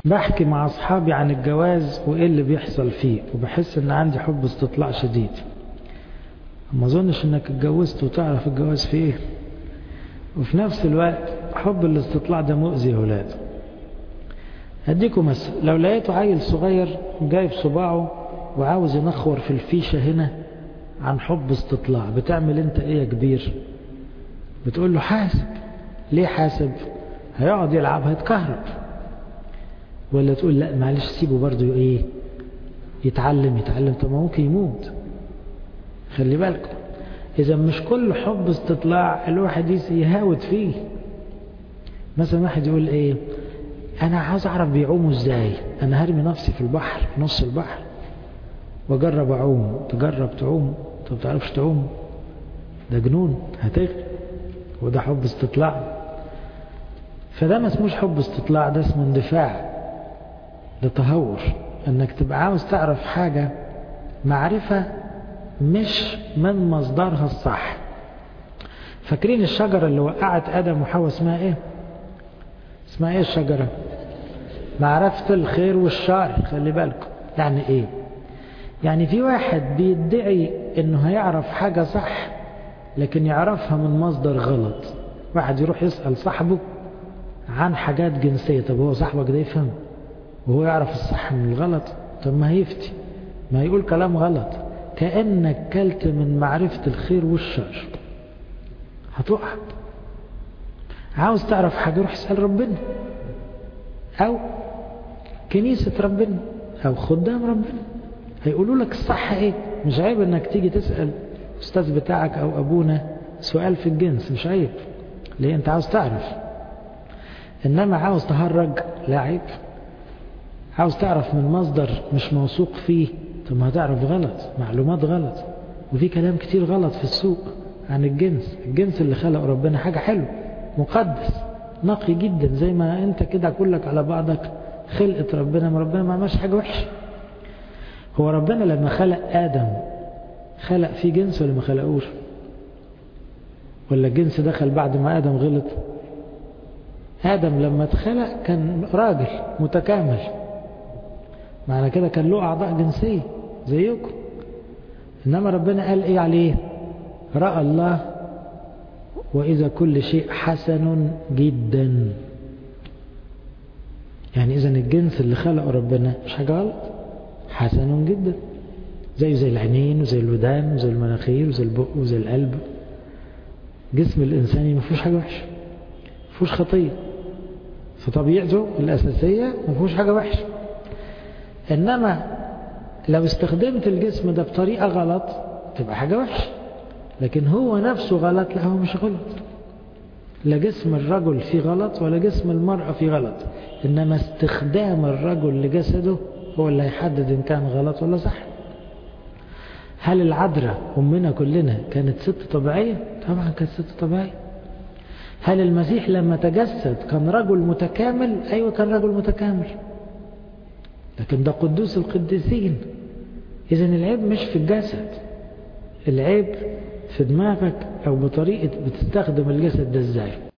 بحكي مع أصحابي عن الجواز وإيه اللي بيحصل فيه وبحس إن عندي حب استطلاع شديد ما أظنش إنك اتجوزت وتعرف الجواز فيه إيه وفي نفس الوقت حب الاستطلاع ده مؤذي يا ولاد هديكم مثل لو لقيتوا عيل صغير جايب صباعه وعاوز ينخور في الفيشة هنا عن حب استطلاع بتعمل انت ايه يا كبير بتقول له حاسب ليه حاسب هيقعد يلعب هيتكهرب ولا تقول لا معلش سيبه برضه ايه يتعلم يتعلم طب ما ممكن يموت خلي بالكم اذا مش كل حب استطلاع الواحد يهاود فيه مثلا واحد يقول ايه انا عاوز اعرف بيعوموا ازاي انا هرمي نفسي في البحر في نص البحر واجرب اعوم تجرب تعوم انت ما بتعرفش تعوم ده جنون هتغرق وده حب استطلاع فده ما اسموش حب استطلاع ده اسمه اندفاع ده تهور انك تبقى عاوز تعرف حاجة معرفة مش من مصدرها الصح فاكرين الشجرة اللي وقعت آدم وحواء اسمها ايه اسمها ايه الشجرة معرفة الخير والشر خلي بالكم يعني ايه يعني في واحد بيدعي انه هيعرف حاجة صح لكن يعرفها من مصدر غلط واحد يروح يسأل صاحبه عن حاجات جنسية طب هو صاحبك ده يفهم وهو يعرف الصح من الغلط طب ما هيفتي ما يقول كلام غلط كأنك كلت من معرفة الخير والشر هتقع عاوز تعرف حاجة روح اسأل ربنا أو كنيسة ربنا أو خدام ربنا هيقولوا لك الصح ايه مش عيب انك تيجي تسأل استاذ بتاعك او ابونا سؤال في الجنس مش عيب ليه انت عاوز تعرف انما عاوز تهرج لا عيب عاوز تعرف من مصدر مش موثوق فيه طب ما هتعرف غلط معلومات غلط وفي كلام كتير غلط في السوق عن الجنس الجنس اللي خلق ربنا حاجة حلوة مقدس نقي جدا زي ما انت كده كلك على بعضك خلقة ربنا ما ربنا ما عملش حاجة وحشة هو ربنا لما خلق آدم خلق فيه جنس ولا ما خلقوش ولا الجنس دخل بعد ما آدم غلط آدم لما اتخلق كان راجل متكامل معنى كده كان له أعضاء جنسية زيكم إنما ربنا قال إيه عليه رأى الله وإذا كل شيء حسن جدا يعني إذا الجنس اللي خلقه ربنا مش حاجة غلط حسن جدا زيه زي العينين وزي الودان وزي المناخير وزي البق وزي القلب جسم الإنساني ما فيهوش حاجة وحشة ما فيهوش خطية في طبيعته الأساسية ما فيهوش حاجة وحشة إنما لو استخدمت الجسم ده بطريقة غلط تبقى حاجة وحشة لكن هو نفسه غلط لا هو مش غلط لا جسم الرجل فيه غلط ولا جسم المرأة فيه غلط إنما استخدام الرجل لجسده هو اللي هيحدد إن كان غلط ولا صح هل العذراء أمنا كلنا كانت ست طبيعية؟ طبعا كانت ست طبيعية هل المسيح لما تجسد كان رجل متكامل؟ أيوة كان رجل متكامل لكن ده قدوس القديسين إذا العيب مش في الجسد العيب في دماغك أو بطريقة بتستخدم الجسد ده إزاي